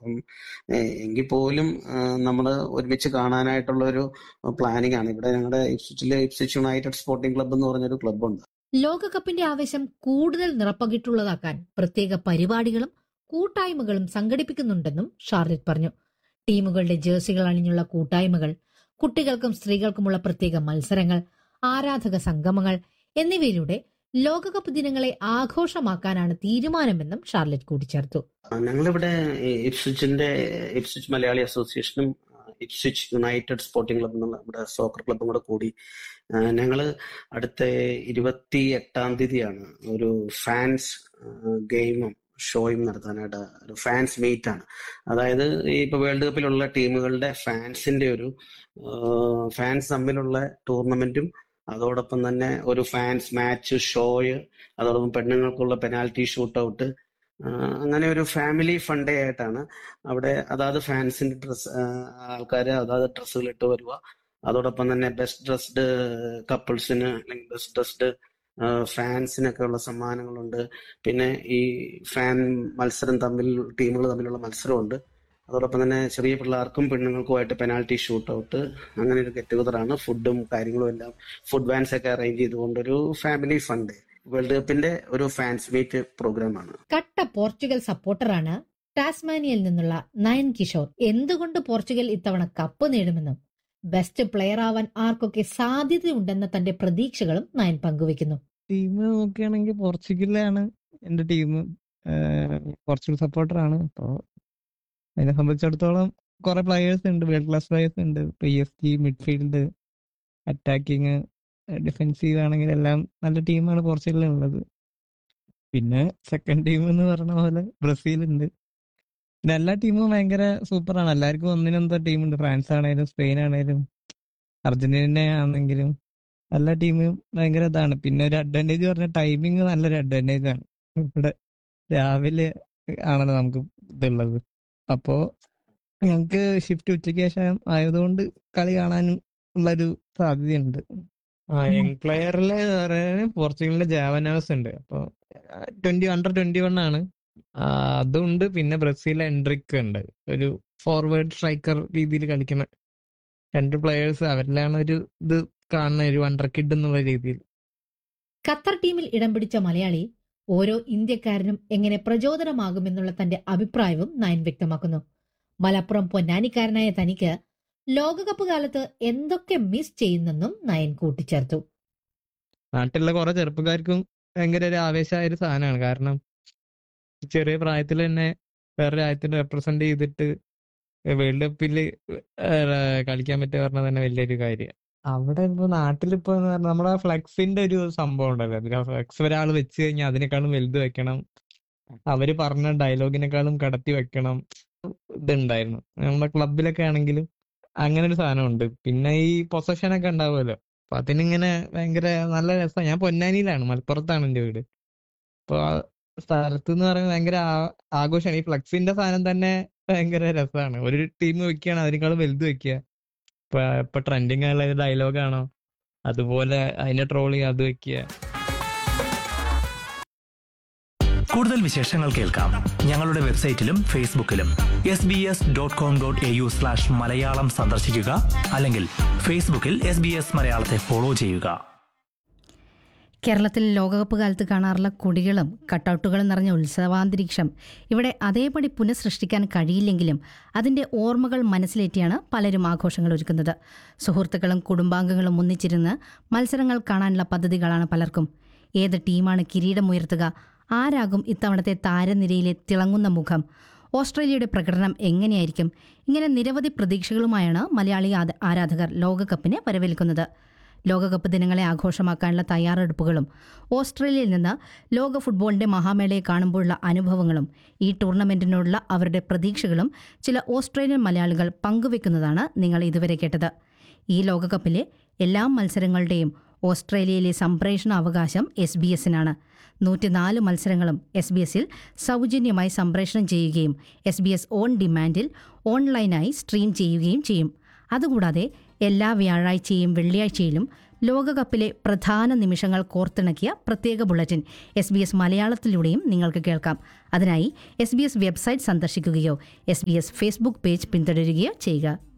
അപ്പം ഏഹ് എങ്കിൽ പോലും നമ്മൾ ഒരുമിച്ച് കാണാനായിട്ടുള്ള ഒരു പ്ലാനിങ് ആണ് ഇവിടെ ഞങ്ങളുടെ ഇപ്സിച്ചിലെ ഇപ്സിച്ച് യുണൈറ്റഡ് സ്പോർട്ടിംഗ് ക്ലബ്ബ് എന്ന് പറഞ്ഞൊരു ക്ലബ്ബുണ്ട് ലോകകപ്പിന്റെ ആവേശം കൂടുതൽ നിറപ്പകിട്ടുള്ളതാക്കാൻ പ്രത്യേക പരിപാടികളും കൂട്ടായ്മകളും സംഘടിപ്പിക്കുന്നുണ്ടെന്നും ഷാർലറ്റ് പറഞ്ഞു ടീമുകളുടെ ജേഴ്സികൾ അണിഞ്ഞുള്ള കൂട്ടായ്മകൾ കുട്ടികൾക്കും സ്ത്രീകൾക്കുമുള്ള പ്രത്യേക മത്സരങ്ങൾ ആരാധക സംഗമങ്ങൾ എന്നിവയിലൂടെ ലോകകപ്പ് ദിനങ്ങളെ ആഘോഷമാക്കാനാണ് തീരുമാനമെന്നും ഷാർലറ്റ് കൂട്ടിച്ചേർത്തു ആ, ഞങ്ങളിവിടെ ഈ ഇപ്സിച്ചിന്റെ ഇപ്സിച്ച് മലയാളി അസോസിയേഷനും ആ, ഇപ്സിച്ച് യുണൈറ്റഡ് സ്പോർട്ടിംഗ് ക്ലബ് എന്നുള്ള നമ്മുടെ സോക്കർ ക്ലബും കൂടെ കൂടി ആ, ഞങ്ങള് അടുത്ത ഇരുപത്തി എട്ടാം തീയതിയാണ് ഒരു ഫാൻസ് ഗെയിമും ഷോയും നടത്താനായിട്ട് ഒരു ഫാൻസ് മീറ്റ് ആണ് അതായത് ഈ ഇപ്പൊ വേൾഡ് കപ്പിലുള്ള ടീമുകളുടെ ഫാൻസിന്റെ ഒരു ഫാൻസ് തമ്മിലുള്ള ടൂർണമെന്റും അതോടൊപ്പം തന്നെ ഒരു ഫാൻസ് മാച്ച് ഷോയ് അതോടൊപ്പം പെണ്ണുങ്ങൾക്കുള്ള പെനാൽറ്റി ഷൂട്ട് ഔട്ട് അങ്ങനെ ഒരു ഫാമിലി ഫണ്ടേ ആയിട്ടാണ് അവിടെ അതാത് ഫാൻസിന്റെ ഡ്രസ് ആൾക്കാർ അതാത് ഡ്രസ്സുകൾ ഇട്ട് വരിക അതോടൊപ്പം തന്നെ ബെസ്റ്റ് ഡ്രസ്ഡ് കപ്പിൾസിന് അല്ലെങ്കിൽ ബെസ്റ്റ് ഡ്രസ്ഡ് ഫാൻസിനൊക്കെ ഉള്ള സമ്മാനങ്ങളുണ്ട് പിന്നെ ഈ ഫാൻ മത്സരം തമ്മിൽ ടീമുകൾ തമ്മിലുള്ള മത്സരമുണ്ട് അതോടൊപ്പം തന്നെ ചെറിയ പിള്ളേർക്കും പെണ്ണുങ്ങൾക്കുമായിട്ട് പെനാൽറ്റി ഷൂട്ട് ഔട്ട് അങ്ങനെ ഒരു ഗെറ്റ് ടുഗദറാണ് ഫുഡും കാര്യങ്ങളും എല്ലാം ഫുഡ് വാൻസ് ഒക്കെ അറേഞ്ച് ചെയ്തുകൊണ്ടൊരു ഫാമിലി ഫണ്ട് വേൾഡ് കപ്പിന്റെ ഒരു ഫാൻസ് മീറ്റ് പ്രോഗ്രാമാണ് കട്ട പോർച്ചുഗൽ സപ്പോർട്ടറാണ് ടാസ്മാനിയയിൽ നിന്നുള്ള നയൻ കിഷോർ എന്തുകൊണ്ട് പോർച്ചുഗൽ ഇത്തവണ കപ്പ് നേടുമെന്നും ബെസ്റ്റ് പ്ലെയർ ആവാൻ ആർക്കൊക്കെ സാധ്യതയുണ്ടെന്ന തന്റെ പ്രതീക്ഷകളും നയൻ പങ്കുവെക്കുന്നു ടീം നോക്കുകയാണെങ്കിൽ പോർച്ചുഗലാണ് എന്റെ ടീം പോർച്ചുഗൽ സപ്പോർട്ടറാണ് അപ്പോൾ അതിനെ സംബന്ധിച്ചിടത്തോളം കുറെ പ്ലെയേഴ്സ് ഉണ്ട് വേൾഡ് ക്ലാസ് പ്ലെയേഴ്സ് ഉണ്ട് P S G midfield attacking defensive ആണെങ്കിൽ എല്ലാം നല്ല ടീമാണ് പോർച്ചുഗലിലുള്ളത് പിന്നെ സെക്കൻഡ് ടീം എന്ന് പറഞ്ഞ പോലെ ബ്രസീൽ ഉണ്ട് പിന്നെ എല്ലാ ടീമും ഭയങ്കര സൂപ്പറാണ് എല്ലാവർക്കും ഒന്നിനെന്തോ ടീമുണ്ട് ഫ്രാൻസ് ആണേലും സ്പെയിൻ ആണേലും അർജന്റീന ആണെങ്കിലും എല്ലാ ടീമും ഭയങ്കര ഇതാണ് പിന്നെ ഒരു അഡ്വാൻറ്റേജ് പറഞ്ഞ ടൈമിങ് നല്ലൊരു അഡ്വാൻറ്റേജ് ആണ് ഇവിടെ രാവിലെ ആണല്ലോ നമുക്ക് ഇതുള്ളത് അപ്പോ ഞങ്ങൾക്ക് ഷിഫ്റ്റ് ഉച്ചയ്ക്ക് ശേഷം ആയതുകൊണ്ട് കളി കാണാനും ഉള്ളൊരു സാധ്യതയുണ്ട് ആ യങ് പ്ലെയറില് പോർച്ചുഗലിന്റെ ജാവനാസ് ഉണ്ട് അപ്പൊ ട്വന്റി അണ്ടർ ട്വന്റി വൺ ആണ് ആ, അതുണ്ട് പിന്നെ ബ്രസീലിലെ എൻട്രിക്ക് ഉണ്ട് ഒരു ഫോർവേഡ് സ്ട്രൈക്കർ രീതിയിൽ കളിക്കുന്ന രണ്ട് പ്ലെയേഴ്സ് അവരിലാണ് ഒരു ഇത് കാണുന്ന ഒരു വണ്ടർ കിഡ് എന്നുള്ള രീതിയിൽ ഖത്തർ ടീമിൽ ഇടം പിടിച്ച മലയാളി ഓരോ ഇന്ത്യക്കാരനും എങ്ങനെ പ്രചോദനമാകുമെന്നുള്ള തന്റെ അഭിപ്രായവും നയൻ വ്യക്തമാക്കുന്നു മലപ്പുറം പൊന്നാനിക്കാരനായ തനിക്ക് ലോകകപ്പ് കാലത്ത് എന്തൊക്കെ മിസ് ചെയ്യുന്നെന്നും നയൻ കൂട്ടിച്ചേർത്തു നാട്ടിലുള്ള കുറെ ചെറുപ്പക്കാർക്കും ഭയങ്കര ഒരു ആവേശമായ ഒരു സാധനമാണ് കാരണം ചെറിയ പ്രായത്തിൽ തന്നെ വേറെ രാജ്യത്തിന് റെപ്രസെന്റ് ചെയ്തിട്ട് വേൾഡ് കപ്പിൽ കളിക്കാൻ പറ്റുക പറഞ്ഞാൽ തന്നെ വലിയൊരു കാര്യം അവിടെ ഇപ്പൊ നാട്ടിലിപ്പോ എന്ന് പറഞ്ഞാ നമ്മുടെ ഫ്ലെക്സിന്റെ ഒരു സംഭവം ഉണ്ടല്ലോ ഫ്ലെക്സ് ഒരാൾ വെച്ച് കഴിഞ്ഞാൽ അതിനേക്കാളും വലുത് വെക്കണം അവര് പറഞ്ഞ ഡയലോഗിനേക്കാളും കടത്തി വെക്കണം ഇതുണ്ടായിരുന്നു നമ്മുടെ ക്ലബിലൊക്കെ ആണെങ്കിലും അങ്ങനെ ഒരു സാധനമുണ്ട് പിന്നെ ഈ പൊസഷൻ ഒക്കെ ഉണ്ടാവുമല്ലോ അപ്പൊ അതിനിങ്ങനെ ഭയങ്കര നല്ല രസമാണ് ഞാൻ പൊന്നാനിയിലാണ് മലപ്പുറത്താണ് എന്റെ വീട് അപ്പൊ ആ സ്ഥലത്ത് എന്ന് പറയുന്നത് ഭയങ്കര ആ- ആഘോഷമാണ് ഈ ഫ്ലക്സിന്റെ സാധനം തന്നെ ഭയങ്കര രസമാണ് ഒരു ടീം വെക്കുകയാണ് അതിനേക്കാളും വലുത് വെക്കുക ഇപ്പൊ ഇപ്പൊ ട്രെൻഡിങ് ആയുള്ള ഡയലോഗാണോ അതുപോലെ അതിനെ ട്രോൾ ചെയ്യുക അത് വെക്കുക കൂടുതൽ വിശേഷങ്ങൾ കേൾക്കാം ഞങ്ങളുടെ വെബ്സൈറ്റിലും ഫേസ്ബുക്കിലും S B S dot com dot A U slash Malayalam സന്ദർശിക്കുക അല്ലെങ്കിൽ ഫേസ്ബുക്കിൽ എസ് ബി എസ് മലയാളത്തെ ഫോളോ ചെയ്യുക കേരളത്തിൽ ലോകകപ്പ് കാലത്ത് കാണാറുള്ള കൊടികളും കട്ടൗട്ടുകളും നിറഞ്ഞ ഉത്സവാന്തരീക്ഷം ഇവിടെ അതേപടി പുനഃസൃഷ്ടിക്കാൻ കഴിയില്ലെങ്കിലും അതിൻ്റെ ഓർമ്മകൾ മനസ്സിലേറ്റിയാണ് പലരും ആഘോഷങ്ങൾ ഒരുക്കുന്നത് സുഹൃത്തുക്കളും കുടുംബാംഗങ്ങളും ഒന്നിച്ചിരുന്ന് മത്സരങ്ങൾ കാണാനുള്ള പദ്ധതികളാണ് പലർക്കും ഏത് ടീമാണ് കിരീടമുയർത്തുക ആരാകും ഇത്തവണത്തെ താരനിരയിലെ തിളങ്ങുന്ന മുഖം ഓസ്ട്രേലിയയുടെ പ്രകടനം എങ്ങനെയായിരിക്കും ഇങ്ങനെ നിരവധി പ്രതീക്ഷകളുമായാണ് മലയാളി ആദ- ആരാധകർ ലോകകപ്പിനെ വരവേൽക്കുന്നത് ലോകകപ്പ് ദിനങ്ങളെ ആഘോഷമാക്കാനുള്ള തയ്യാറെടുപ്പുകളും ഓസ്ട്രേലിയയിൽ നിന്ന് ലോക ഫുട്ബോളിന്റെ മഹാമേളയെ കാണുമ്പോഴുള്ള അനുഭവങ്ങളും ഈ ടൂർണമെന്റിനോടുള്ള അവരുടെ പ്രതീക്ഷകളും ചില ഓസ്ട്രേലിയൻ മലയാളികൾ പങ്കുവെക്കുന്നതാണ് നിങ്ങൾ ഇതുവരെ കേട്ടത് ഈ ലോകകപ്പിലെ എല്ലാ മത്സരങ്ങളുടെയും ഓസ്ട്രേലിയയിലെ സംപ്രേഷണ അവകാശം എസ് ബി എസിനാണ് നൂറ്റിനാല് മത്സരങ്ങളും എസ് ബി എസിൽ സൗജന്യമായി സംപ്രേഷണം ചെയ്യുകയും എസ് ബി എസ് ഓൺ ഡിമാൻഡിൽ ഓൺലൈനായി സ്ട്രീം ചെയ്യുകയും ചെയ്യും അതുകൂടാതെ എല്ലാ വ്യാഴാഴ്ചയും വെള്ളിയാഴ്ചയിലും ലോകകപ്പിലെ പ്രധാന നിമിഷങ്ങൾ കോർത്തിണക്കിയ പ്രത്യേക ബുള്ളറ്റിൻ എസ് ബി എസ് മലയാളത്തിലൂടെയും നിങ്ങൾക്ക് കേൾക്കാം അതിനായി എസ് ബി എസ് വെബ്സൈറ്റ് സന്ദർശിക്കുകയോ S B S Facebook page പിന്തുടരുകയോ ചെയ്യുക